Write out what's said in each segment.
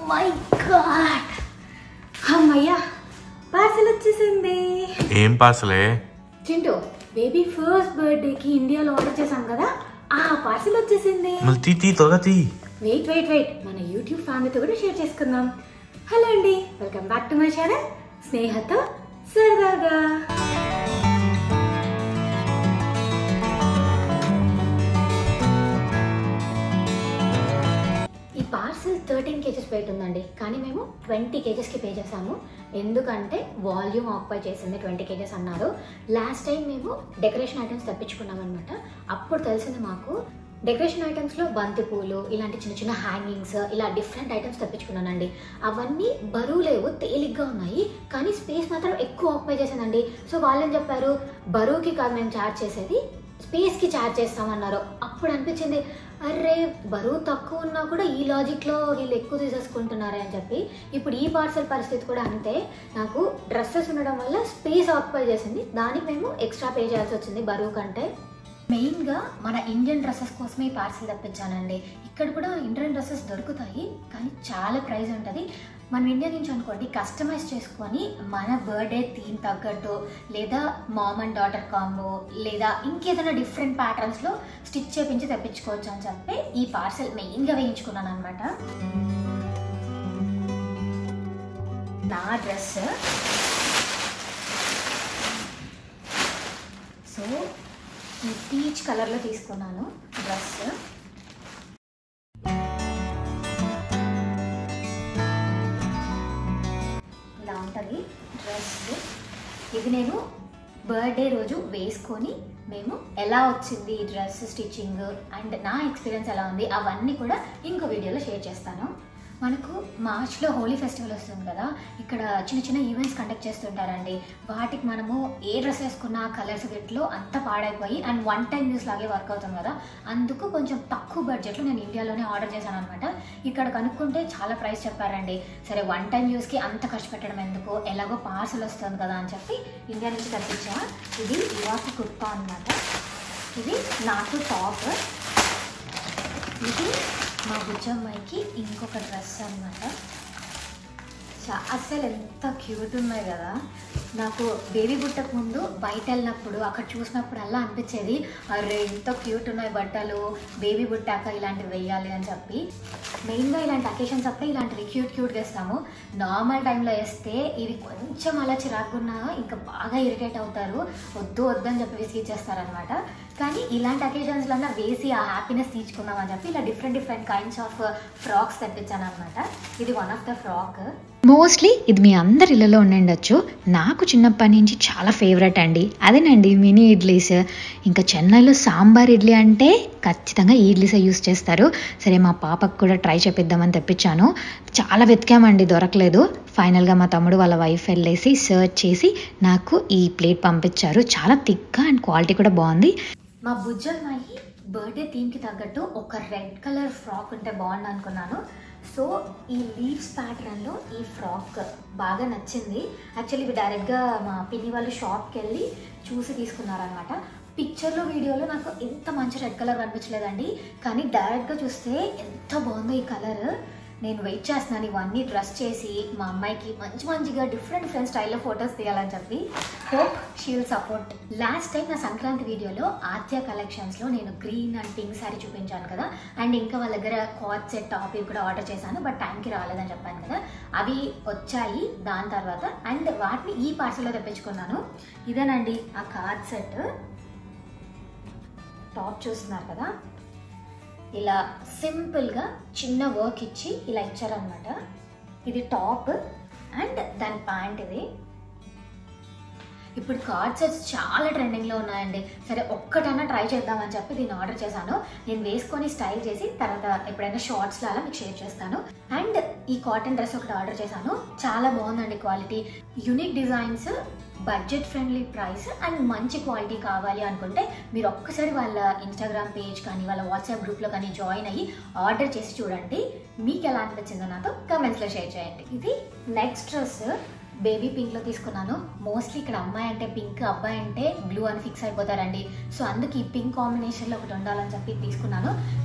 my God అమ్మయ్యా parcel వచ్చేసింది ఏం పాసలే చింటూ బేబీ ఫస్ట్ బర్త్డేకి ఇండియాలో ఆర్డర్ చేశాం కదా ఆ పార్సల్ వచ్చేసింది మళ్ళీ తీ తీ త్వరగా తీ వెయిట్ వెయిట్ వెయిట్ మన యూట్యూబ్ ఫ్యామిలీతో కూడా షేర్ చేసుకుందాం హలో అండి welcome back to my channel స్నేహతో సరదాగా ఈ పార్సల్ థర్టీన్ కేజెస్ వెయిట్ ఉందండి కానీ మేము ట్వంటీ కేజెస్కి పే చేసాము ఎందుకంటే వాల్యూమ్ ఆక్యుపై చేసింది ట్వంటీ కేజెస్ అన్నారు లాస్ట్ టైం మేము డెకరేషన్ ఐటమ్స్ తెప్పించుకున్నాం అనమాట అప్పుడు తెలిసింది మాకు డెకరేషన్ ఐటమ్స్లో బంతి పూలు ఇలాంటి చిన్న చిన్న హ్యాంగింగ్స్ ఇలా డిఫరెంట్ ఐటమ్స్ తెప్పించుకున్నానండి అవన్నీ బరువు లేవు తేలిగ్గా ఉన్నాయి కానీ స్పేస్ మాత్రం ఎక్కువ ఆక్యుపై చేసిందండి సో వాళ్ళేం చెప్పారు బరువుకి కాదు మేము ఛార్జ్ చేసేది స్పేస్కి ఛార్జ్ చేస్తామన్నారు అప్పుడు అనిపించింది అరే బరువు తక్కువ ఉన్నా కూడా ఈ లాజిక్లో వీళ్ళు ఎక్కువ తీసేసుకుంటున్నారే అని చెప్పి ఇప్పుడు ఈ పార్సల్ పరిస్థితి కూడా అంతే నాకు డ్రెస్సెస్ ఉండడం వల్ల స్పేస్ ఆక్యుపై చేసింది దానికి మేము ఎక్స్ట్రా పే చేయాల్సి వచ్చింది బరువు కంటే మెయిన్గా మన ఇండియన్ డ్రెస్సెస్ కోసమే ఈ పార్సల్ తెప్పించానండి ఇక్కడ కూడా ఇండియన్ డ్రెస్సెస్ దొరుకుతాయి కానీ చాలా ప్రైస్ ఉంటుంది మనం ఇండియా నుంచి అనుకోండి కస్టమైజ్ చేసుకొని మన బర్త్డే థీమ్ తగ్గట్టు లేదా మామ్ అండ్ డాటర్ కాంబో లేదా ఇంకేదైనా డిఫరెంట్ ప్యాటర్న్స్లో స్టిచ్ చేపించి తెప్పించుకోవచ్చు అని చెప్పి ఈ పార్సల్ మెయిన్గా వేయించుకున్నాను అనమాట నా డ్రెస్ సో ఈ పీచ్ కలర్లో తీసుకున్నాను డ్రెస్ ఇలా ఉంటుంది డ్రెస్ ఇది నేను బర్త్డే రోజు వేసుకొని మేము ఎలా వచ్చింది ఈ డ్రెస్ స్టిచ్చింగ్ అండ్ నా ఎక్స్పీరియన్స్ ఎలా ఉంది అవన్నీ కూడా ఇంకో వీడియోలో షేర్ చేస్తాను మనకు మార్చ్లో హోలీ ఫెస్టివల్ వస్తుంది కదా ఇక్కడ చిన్న చిన్న ఈవెంట్స్ కండక్ట్ చేస్తుంటారండి వాటికి మనము ఏ డ్రెస్ వేసుకున్న కలర్స్ వీటిలో అంతా పాడైపోయి అండ్ వన్ టైం యూస్ లాగే వర్క్ అవుతుంది కదా అందుకు కొంచెం తక్కువ బడ్జెట్లో నేను ఇండియాలోనే ఆర్డర్ చేశాను అనమాట ఇక్కడ కనుక్కుంటే చాలా ప్రైస్ చెప్పారండి సరే వన్ టైం యూస్కి అంత ఖర్చు పెట్టడం ఎందుకు ఎలాగో పార్సల్ వస్తుంది కదా అని చెప్పి ఇండియా నుంచి తెప్పించా ఇది ఇవాకు కుర్తా అనమాట ఇది నాకు టాప్ ఇది మా బుజ్జమ్మాయికి ఇంకొక డ్రెస్ అనమాట అసలు ఎంత క్యూట్ ఉన్నాయి కదా నాకు బేబీ పుట్టక ముందు బయట వెళ్ళినప్పుడు అక్కడ చూసినప్పుడు అలా అనిపించేది అరే ఎంత క్యూట్ ఉన్నాయి బట్టలు బేబీ పుట్టాక ఇలాంటివి వెయ్యాలి అని చెప్పి మెయిన్గా ఇలాంటి అకేషన్స్ అప్పుడే ఇలాంటివి క్యూట్ క్యూట్గా వేస్తాము నార్మల్ టైంలో వేస్తే ఇది కొంచెం అలా చిరాకున్నా ఇంకా బాగా ఇరిటేట్ అవుతారు వద్దు వద్దని చెప్పి విసిగిచ్చేస్తారనమాట కానీ ఇలాంటి అకేషన్స్లో వేసి ఆ హ్యాపీనెస్ తీర్చుకుందాం అని చెప్పి ఇలా different different kinds of frocks తెప్పించాను అనమాట ఇది one of the frock mostly ఇది మీ అందరి ఇళ్ళలో ఉండండొచ్చు నాకు చిన్నప్పటి నుంచి చాలా ఫేవరెట్ అండి అదేనండి మినీ ఇడ్లీస్ ఇంకా చెన్నైలో సాంబార్ ఇడ్లీ అంటే ఖచ్చితంగా ఈ ఇడ్లీసే యూస్ చేస్తారు సరే మా పాపకు కూడా ట్రై చేపిద్దామని తెప్పించాను చాలా వెతికామండి దొరకలేదు ఫైనల్గా మా తమ్ముడు వాళ్ళ వైఫ్ వెళ్ళేసి సర్చ్ చేసి నాకు ఈ ప్లేట్ పంపించారు చాలా థిక్గా అండ్ క్వాలిటీ కూడా బాగుంది మా బుజ్జమ్మాయి బర్త్డే థీమ్కి తగ్గట్టు ఒక రెడ్ కలర్ ఫ్రాక్ ఉంటే బాగుండు అనుకున్నాను సో ఈ లీవ్స్ ప్యాటర్న్లో ఈ ఫ్రాక్ బాగా నచ్చింది యాక్చువల్లీ ఇవి డైరెక్ట్గా మా పిన్ని వాళ్ళు షాప్కి వెళ్ళి చూసి తీసుకున్నారనమాట పిక్చర్లో వీడియోలో నాకు ఎంత మంచి రెడ్ కలర్ కనిపించలేదండి కానీ డైరెక్ట్గా చూస్తే ఎంత బాగుందో ఈ కలర్ నేను వెయిట్ చేస్తున్నాను ఇవన్నీ డ్రెస్ చేసి మా అమ్మాయికి మంచి మంచిగా డిఫరెంట్ డిఫరెంట్ స్టైల్లో ఫొటోస్ తీయాలని చెప్పి హోప్ షీల్ సపోర్ట్ లాస్ట్ టైం నా సంక్రాంతి వీడియోలో ఆద్య కలెక్షన్స్లో నేను గ్రీన్ అండ్ పింక్ శారీ చూపించాను కదా అండ్ ఇంకా వాళ్ళ దగ్గర కాట్ సెట్ టాప్ ఇవి కూడా ఆర్డర్ చేశాను బట్ టైంకి రాలేదని చెప్పాను కదా అవి వచ్చాయి దాని తర్వాత అండ్ వాటిని ఈ పార్సల్లో తెప్పించుకున్నాను ఇదేనండి ఆ కార్డ్ సెట్ టాప్ చూస్తున్నారు కదా ఇలా సింపుల్గా చిన్న వర్క్ ఇచ్చి ఇలా ఇచ్చారనమాట ఇది టాప్ అండ్ దాని ప్యాంట్ ఇది ఇప్పుడు కార్డ్ సెట్స్ చాలా ట్రెండింగ్లో ఉన్నాయండి సరే ఒక్కటన్నా ట్రై చేద్దామని చెప్పి దీన్ని ఆర్డర్ చేశాను నేను వేసుకొని స్టైల్ చేసి తర్వాత ఎప్పుడైనా షార్ట్స్లో అలా మీకు షేర్ చేస్తాను అండ్ ఈ కాటన్ డ్రెస్ ఒకటి ఆర్డర్ చేశాను చాలా బాగుందండి quality unique designs budget friendly price and మంచి క్వాలిటీ కావాలి అనుకుంటే మీరు ఒక్కసారి వాళ్ళ ఇన్స్టాగ్రామ్ పేజ్ కానీ వాళ్ళ వాట్సాప్ గ్రూప్లో కానీ జాయిన్ అయ్యి ఆర్డర్ చేసి చూడండి మీకు ఎలా అనిపించిందో నాతో కమెంట్స్లో షేర్ చేయండి ఇది నెక్స్ట్ డ్రెస్ బేబీ పింక్లో తీసుకున్నాను మోస్ట్లీ ఇక్కడ అమ్మాయి అంటే పింక్ అబ్బాయి అంటే బ్లూ అని ఫిక్స్ అయిపోతారండి సో అందుకు ఈ పింక్ కాంబినేషన్లో ఒకటి ఉండాలని చెప్పి తీసుకున్నాను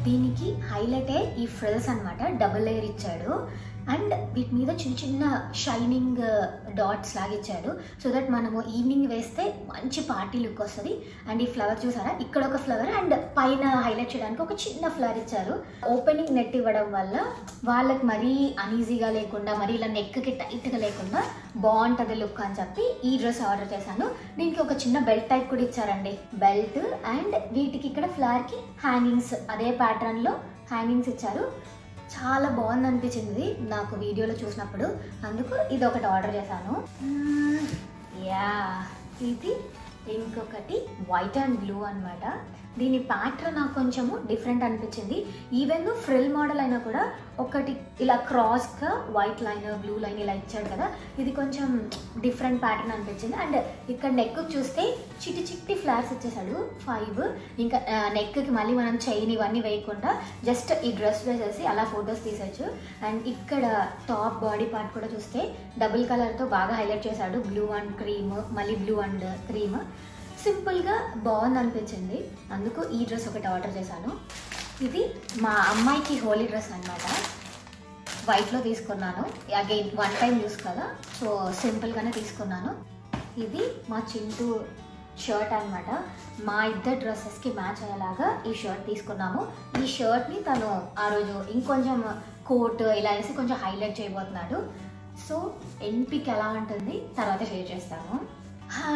దీనికి హైలైటే ఈ ఫ్రిల్స్ అన్నమాట డబుల్ లేయర్ ఇచ్చాడు అండ్ వీటి మీద చిన్న చిన్న షైనింగ్ డాట్స్ లాగా ఇచ్చాడు సో దట్ మనము ఈవినింగ్ వేస్తే మంచి పార్టీ లుక్ వస్తుంది అండ్ ఈ ఫ్లవర్ చూసారా ఇక్కడ ఒక ఫ్లవర్ అండ్ పైన హైలైట్ చేయడానికి ఒక చిన్న ఫ్లవర్ ఇచ్చారు ఓపెనింగ్ నెట్ ఇవ్వడం వల్ల వాళ్ళకి మరీ అనీజీగా లేకుండా మరీ ఇలా నెక్కి టైట్గా లేకుండా బాగుంటుంది లుక్ అని చెప్పి ఈ డ్రెస్ ఆర్డర్ చేశాను దీనికి ఒక చిన్న బెల్ట్ టైప్ కూడా ఇచ్చారండి బెల్ట్ అండ్ వీటికి ఇక్కడ ఫ్లవర్కి హ్యాంగింగ్స్ అదే ప్యాటర్న్లో హ్యాంగింగ్స్ ఇచ్చారు చాలా బాగుంది అనిపించింది నాకు వీడియోలో చూసినప్పుడు అందుకు ఇది ఒకటి ఆర్డర్ చేశాను మ్మ్, యా ఇది ఇంకొకటి వైట్ అండ్ బ్లూ అన్నమాట దీని ప్యాటర్న్ నాకు కొంచెము డిఫరెంట్ అనిపించింది ఈవెన్ ఫ్రిల్ మోడల్ అయినా కూడా ఒకటి ఇలా క్రాస్గా వైట్ లైన్ బ్లూ లైన్ ఇలా ఇచ్చాడు కదా ఇది కొంచెం డిఫరెంట్ ప్యాటర్న్ అనిపించింది అండ్ ఇక్కడ నెక్ చూస్తే చిట్టి చిట్టి ఫ్లార్స్ ఇచ్చేసాడు ఫైవ్ ఇంకా నెక్కి మళ్ళీ మనం చైన్ ఇవన్నీ వేయకుండా జస్ట్ ఈ డ్రెస్ వేసేసి అలా ఫొటోస్ తీసొచ్చు అండ్ ఇక్కడ టాప్ బాడీ పార్ట్ కూడా చూస్తే డబుల్ కలర్తో బాగా హైలైట్ చేశాడు బ్లూ అండ్ క్రీమ్ మళ్ళీ బ్లూ అండ్ క్రీమ్ సింపుల్గా బాగుంది అనిపించింది అందుకు ఈ డ్రెస్ ఒకటి ఆర్డర్ చేశాను ఇది మా అమ్మాయికి హోలీ డ్రెస్ అనమాట వైట్లో తీసుకున్నాను అగైన్ వన్ టైం యూస్ కదా సో సింపుల్గానే తీసుకున్నాను ఇది మా చింటూ షర్ట్ అన్నమాట మా ఇద్దరు డ్రెస్సెస్కి మ్యాచ్ అయ్యేలాగా ఈ షర్ట్ తీసుకున్నాము ఈ షర్ట్ని తను ఆ రోజు ఇంకొంచెం కోట్ ఇలా వేసి కొంచెం హైలైట్ చేయబోతున్నాడు సో ఎంపిక్ ఎలా ఉంటుంది తర్వాత షేర్ చేస్తాను హా,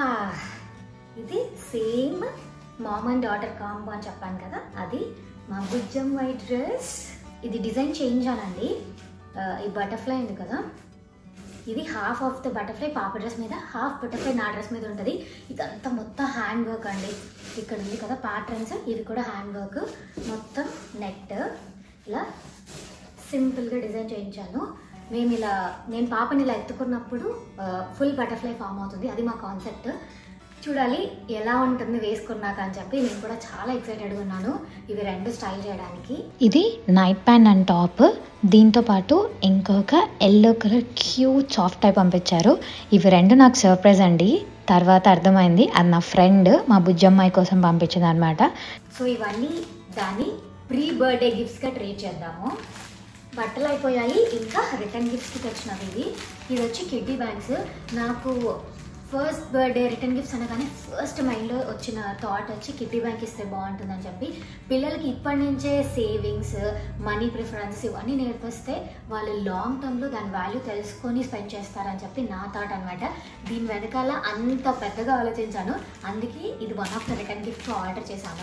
ఇది same mom and daughter combo అని చెప్పాను కదా అది మా బుజ్జం వైట్ డ్రెస్ ఇది డిజైన్ చేంజ్ అనండి ఆ, ఈ బటర్ఫ్లై ఉంది కదా ఇది హాఫ్ ఆఫ్ ద బటర్ఫ్లై పాప డ్రెస్ మీద హాఫ్ బటర్ఫ్లై నా డ్రెస్ మీద ఉంటుంది ఇదంతా మొత్తం హ్యాండ్ వర్క్ అండి ఇక్కడ ఉంది కదా ప్యాటర్న్స్ ఇది కూడా హ్యాండ్ వర్క్ మొత్తం నెట్ ఇలా సింపుల్గా డిజైన్ చేయించాను మేము ఇలా నేను పాపని ఇలా ఎత్తుకున్నప్పుడు ఫుల్ బటర్ఫ్లై ఫామ్ అవుతుంది అది మా కాన్సెప్ట్ చూడాలి ఎలా ఉంటుంది వేసుకున్నాక అని చెప్పి నేను కూడా చాలా ఎక్సైటెడ్గా ఉన్నాను ఇవి రెండు స్టైల్ చేయడానికి ఇది నైట్ ప్యాంట్ అండ్ టాప్ దీంతో పాటు ఇంకొక yellow colour cute soft type పంపించారు ఇవి రెండు నాకు సర్ప్రైజ్ అండి తర్వాత అర్థమైంది అది నా ఫ్రెండ్ మా బుజ్జమ్మాయి కోసం పంపించింది అనమాట సో ఇవన్నీ దాన్ని ప్రీ బర్త్డే గిఫ్ట్స్గా ట్రీట్ చేద్దాము బట్టలు అయిపోయాయి ఇంకా రిటర్న్ గిఫ్ట్స్కి తెచ్చినవి ఇవి ఇది వచ్చి కిడ్డీ బ్యాగ్స్ నాకు ఫస్ట్ బర్త్డే రిటర్న్ గిఫ్ట్స్ అనగానే ఫస్ట్ మైండ్లో వచ్చిన థాట్ వచ్చి కిడ్డీ బ్యాంక్ ఇస్తే బాగుంటుందని చెప్పి పిల్లలకి ఇప్పటి నుంచే సేవింగ్స్ మనీ ప్రిఫరెన్స్ ఇవన్నీ నేర్పిస్తే వాళ్ళు లాంగ్ టర్మ్లో దాని వాల్యూ తెలుసుకొని స్పెండ్ చేస్తారని చెప్పి నా థాట్ అనమాట దీని వెనకాల అంత పెద్దగా ఆలోచించాను అందుకే ఇది one of the return gift order చేశాను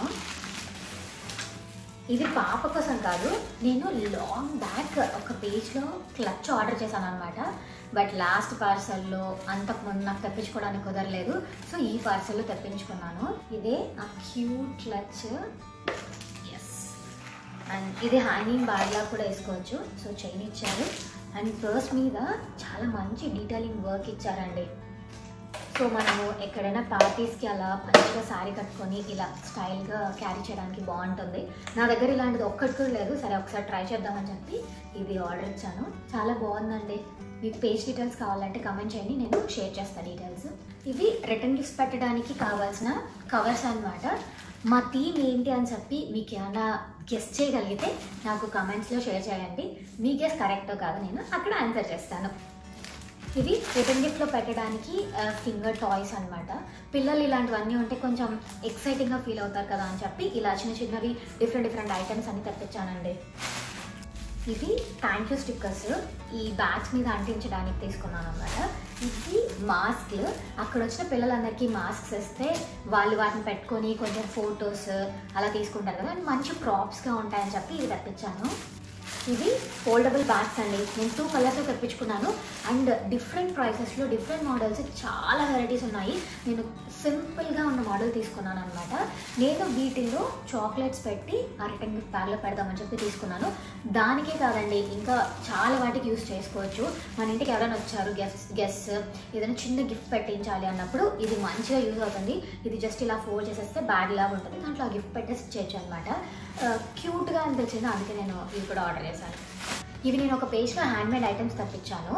ఇది పాప కోసం కాదు నేను లాంగ్ బ్యాక్ ఒక పేజ్లో క్లచ్ ఆర్డర్ చేశాను అనమాట బట్ లాస్ట్ పార్సల్లో అంతకుముందు నాకు తెప్పించుకోవడానికి కుదరలేదు సో ఈ పార్సల్లో తెప్పించుకున్నాను ఇదే ఆ క్యూట్ క్లచ్ ఎస్ అండ్ ఇది హ్యాంగింగ్ బ్యాగ్లా కూడా వేసుకోవచ్చు సో చైన్ ఇచ్చారు అండ్ పర్స్ మీద చాలా మంచి డీటెయిలింగ్ వర్క్ ఇచ్చారండి సో మనము ఎక్కడైనా పార్టీస్కి అలా మంచిగా శారీ కట్టుకొని ఇలా స్టైల్గా క్యారీ చేయడానికి బాగుంటుంది నా దగ్గర ఇలాంటిది ఒక్కటి కూడా లేదు సరే ఒకసారి ట్రై చేద్దామని చెప్పి ఇది ఆర్డర్ ఇచ్చాను చాలా బాగుందండి మీకు పేజ్ డీటెయిల్స్ కావాలంటే కమెంట్ చేయండి నేను షేర్ చేస్తాను డీటెయిల్స్ ఇవి రిటర్న్ గిఫ్ట్స్ పెట్టడానికి కావాల్సిన కవర్స్ అన్నమాట మా థీమ్ ఏంటి అని చెప్పి మీకు ఏమైనా గెస్ట్ చేయగలిగితే నాకు కమెంట్స్లో షేర్ చేయండి మీ గెస్ కరెక్టో కాదు నేను అక్కడ ఆన్సర్ చేస్తాను ఇవి రిటర్న్ గిఫ్ట్లో పెట్టడానికి ఫింగర్ టాయ్స్ అన్నమాట పిల్లలు ఇలాంటివన్నీ ఉంటే కొంచెం ఎక్సైటింగ్గా ఫీల్ అవుతారు కదా అని చెప్పి ఇలా చిన్న చిన్నవి డిఫరెంట్ డిఫరెంట్ ఐటమ్స్ అన్ని తెప్పించానండి ఇవి థ్యాంక్ యూ స్టిక్కర్స్ ఈ బ్యాగ్స్ మీద అంటించడానికి తీసుకున్నాను అనమాట ఇది మాస్క్లు అక్కడ వచ్చిన పిల్లలందరికీ మాస్క్స్ ఇస్తే వాళ్ళు వాటిని పెట్టుకొని కొంచెం ఫొటోస్ అలా తీసుకుంటారు కదా అండ్ మంచి ప్రాప్స్గా ఉంటాయని చెప్పి ఇది తెప్పించాను ఇవి ఫోల్డబుల్ బ్యాగ్స్ అండి నేను టూ కలర్స్లో తెప్పించుకున్నాను అండ్ డిఫరెంట్ ప్రైసెస్లో డిఫరెంట్ మోడల్స్ చాలా వెరైటీస్ ఉన్నాయి నేను సింపుల్గా ఉన్న మోడల్ తీసుకున్నాను అనమాట నేను వీటిల్లో చాక్లెట్స్ పెట్టి ఆ రిటర్న్ గిఫ్ట్ బ్యాగ్లో పెడదామని చెప్పి తీసుకున్నాను దానికే కాదండి ఇంకా చాలా వాటికి యూస్ చేసుకోవచ్చు మన ఇంటికి ఎవరైనా వచ్చారు గెస్ట్ గెస్ట్ ఏదైనా చిన్న గిఫ్ట్ పెట్టించాలి అన్నప్పుడు ఇది మంచిగా యూజ్ అవుతుంది ఇది జస్ట్ ఇలా ఫోల్డ్ చేసేస్తే బ్యాగ్ లాగా ఉంటుంది దాంట్లో ఆ గిఫ్ట్ పెట్టేసి ఇచ్చేయచ్చు అనమాట క్యూట్గా అనిపించింది అందుకే నేను ఇవి కూడా ఆర్డర్ చేశాను ఇవి నేను ఒక పేజ్లో హ్యాండ్ మేడ్ ఐటమ్స్ తప్పించాను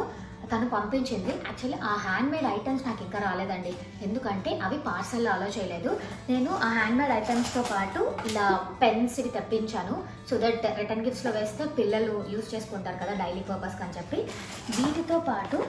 తను పంపించింది యాక్చువల్లీ ఆ హ్యాండ్ మేడ్ ఐటమ్స్ నాకు ఇంకా రాలేదండి ఎందుకంటే అవి పార్సల్లో అలో చేయలేదు నేను ఆ హ్యాండ్ మేడ్ ఐటమ్స్తో పాటు ఇలా పెన్స్ ఇవి తెప్పించాను సో దట్ రిటర్న్ గిఫ్ట్స్లో వేస్తే పిల్లలు యూస్ చేసుకుంటారు కదా డైలీ పర్పస్కి అని చెప్పి వీటితో పాటు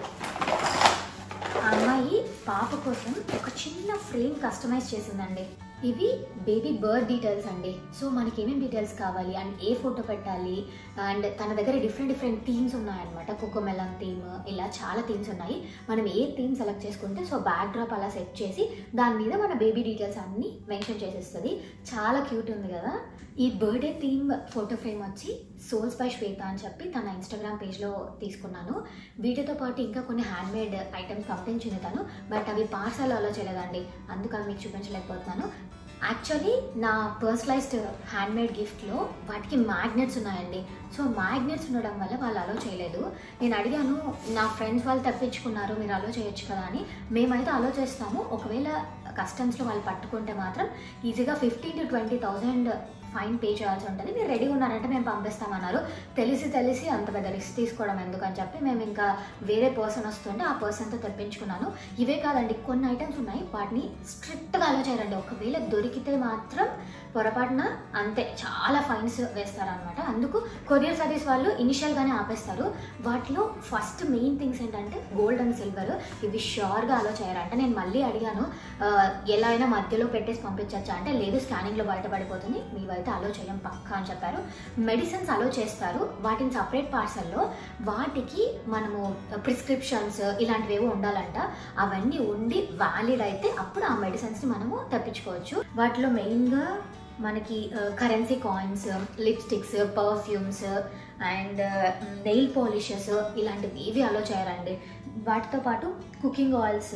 ఆ అమ్మాయి పాప కోసం ఒక చిన్న ఫ్రేమ్ కస్టమైజ్ చేసిందండి ఇవి బేబీ బర్త్ డీటెయిల్స్ అండి సో మనకి ఏమేమి డీటెయిల్స్ కావాలి అండ్ ఏ ఫోటో పెట్టాలి అండ్ తన దగ్గర డిఫరెంట్ డిఫరెంట్ థీమ్స్ ఉన్నాయన్నమాట కోకోమెలన్ థీమ్ ఇలా చాలా థీమ్స్ ఉన్నాయి మనం ఏ థీమ్ సెలెక్ట్ చేసుకుంటే సో బ్యాక్ డ్రాప్ అలా సెట్ చేసి దాని మీద మన బేబీ డీటెయిల్స్ అన్నీ మెన్షన్ చేసేస్తుంది చాలా క్యూట్ ఉంది కదా ఈ బర్త్డే థీమ్ ఫోటో ఫ్రేమ్ వచ్చి సోల్స్ బై శ్వేత అని చెప్పి తన ఇన్స్టాగ్రామ్ పేజ్లో తీసుకున్నాను వీటితో పాటు ఇంకా కొన్ని హ్యాండ్ మేడ్ ఐటమ్స్ పంపించింది తను బట్ అవి పార్సల్ అలో చేయలేదండి అందుకని మీకు చూపించలేకపోతున్నాను యాక్చువల్లీ నా పర్సనలైజ్డ్ హ్యాండ్ మేడ్ గిఫ్ట్లో వాటికి మ్యాగ్నెట్స్ ఉన్నాయండి సో మ్యాగ్నెట్స్ ఉండడం వల్ల వాళ్ళు అలో చేయలేదు నేను అడిగాను నా ఫ్రెండ్స్ వాళ్ళు తప్పించుకున్నారు మీరు అలో చేయొచ్చు కదా అని మేమైతే అలో చేస్తాము ఒకవేళ కస్టమ్స్లో వాళ్ళు పట్టుకుంటే మాత్రం ఈజీగా fifteen to twenty thousand fine pay చేయాల్సి ఉంటుంది మీరు రెడీగా ఉన్నారంటే మేము పంపిస్తామన్నారు తెలిసి తెలిసి అంత పెద్ద రిస్క్ తీసుకోవడం ఎందుకని చెప్పి మేము ఇంకా వేరే పర్సన్ వస్తుంటే ఆ పర్సన్తో తెప్పించుకున్నాను ఇవే కాదండి కొన్ని ఐటమ్స్ ఉన్నాయి వాటిని స్ట్రిక్ట్గా అలో చేయరండి ఒకవేళ దొరికితే మాత్రం పొరపాటున అంతే చాలా ఫైన్స్ వేస్తారనమాట అందుకు కొరియర్ సర్వీస్ వాళ్ళు ఇనిషియల్గానే ఆపేస్తారు వాటిలో ఫస్ట్ మెయిన్ థింగ్స్ ఏంటంటే గోల్డ్ అండ్ సిల్వర్ ఇవి షూర్గా అలో చేయరంట నేను మళ్ళీ అడిగాను ఆ, ఎలా అయినా మధ్యలో పెట్టేసి పంపించచ్చా అంటే లేదు స్కానింగ్లో బయటపడిపోతుంది మీవైతే అలో చేయం పక్కా అని చెప్పారు మెడిసిన్స్ అలో చేస్తారు వాటిని సపరేట్ పార్సల్లో వాటికి మనము ప్రిస్క్రిప్షన్స్ ఇలాంటివి ఏవో ఉండాలంట అవన్నీ ఉండి వ్యాలిడ్ అయితే అప్పుడు ఆ మెడిసిన్స్ని మనము తప్పించుకోవచ్చు వాటిలో మెయిన్గా మనకి currency coins lipsticks perfumes and nail polishes ఇలాంటివి ఏవి అలో చేయరండి వాటితో పాటు cooking oils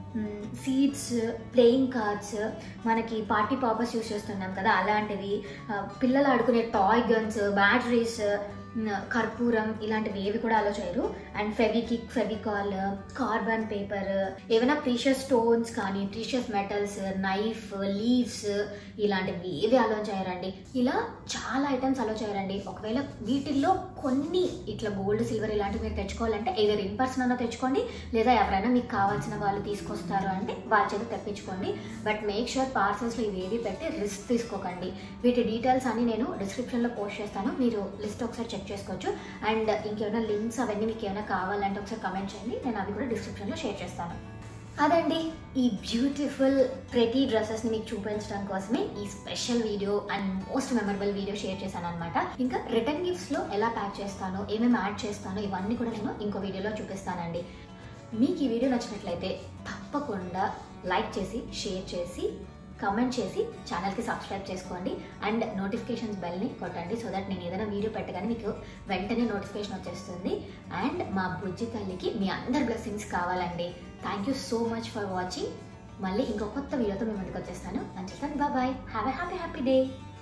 seeds playing cards మనకి పార్టీ పర్పస్ యూస్ చేస్తున్నాం కదా అలాంటివి ఆ, పిల్లలు ఆడుకునే టాయ్ గన్స్ బ్యాటరీస్ కర్పూరం ఇలాంటివి ఏవి కూడా అలో చేయరు and Fevikwik Fevicol carbon paper ఏమైనా ప్రీషియస్ స్టోన్స్ కానీ ప్రీషియస్ మెటల్స్ నైఫ్ లీవ్స్ ఇలాంటివి ఏవి అలో చేయరండి ఇలా చాలా ఐటమ్స్ అలో చేయరండి ఒకవేళ వీటిల్లో కొన్ని ఇట్లా గోల్డ్ సిల్వర్ ఇలాంటివి మీరు తెచ్చుకోవాలంటే ఏదైనా ఇన్ పర్సన్ అన్నా తెచ్చుకోండి లేదా ఎవరైనా మీకు కావాల్సిన వాళ్ళు తీసుకొస్తారు అంటే వాళ్ళ చేత తెప్పించుకోండి బట్ మేక్ షూర్ పార్సల్స్లో ఇవి ఏవి పెట్టి రిస్క్ తీసుకోకండి వీటి డీటెయిల్స్ అన్ని నేను డిస్క్రిప్షన్లో పోస్ట్ చేస్తాను మీరు లిస్ట్ ఒకసారి చెక్ చేసుకోవచ్చు అండ్ ఇంకేమైనా లింక్స్ అవన్నీ మీకు ఏమైనా కావాలంటే ఒకసారి కమెంట్ చేయండి నేను అవి కూడా డిస్క్రిప్షన్లో షేర్ చేస్తాను అదండి ఈ బ్యూటిఫుల్ ప్రెటీ డ్రెస్సెస్ని మీకు చూపించడం కోసమే ఈ special video and most memorable video share చేశాను అనమాట ఇంకా రిటర్న్ గిఫ్ట్స్లో ఎలా ప్యాక్ చేస్తానో ఏమేమి యాడ్ చేస్తానో ఇవన్నీ కూడా నేను ఇంకో వీడియోలో చూపిస్తానండి మీకు ఈ వీడియో నచ్చినట్లయితే తప్పకుండా లైక్ చేసి షేర్ చేసి కమెంట్ చేసి ఛానల్కి సబ్స్క్రైబ్ చేసుకోండి అండ్ నోటిఫికేషన్స్ బెల్ని కొట్టండి సో దట్ నేను ఏదైనా వీడియో పెట్టగానే మీకు వెంటనే నోటిఫికేషన్ వచ్చేస్తుంది అండ్ మా బుజ్జి తల్లికి మీ అందరి బ్లెస్సింగ్స్ కావాలండి thank you so much for watching మళ్ళీ ఇంకో కొత్త వీడియోతో మేము ముందుకు వచ్చేస్తాను అని చెప్తాను bye have a happy happy day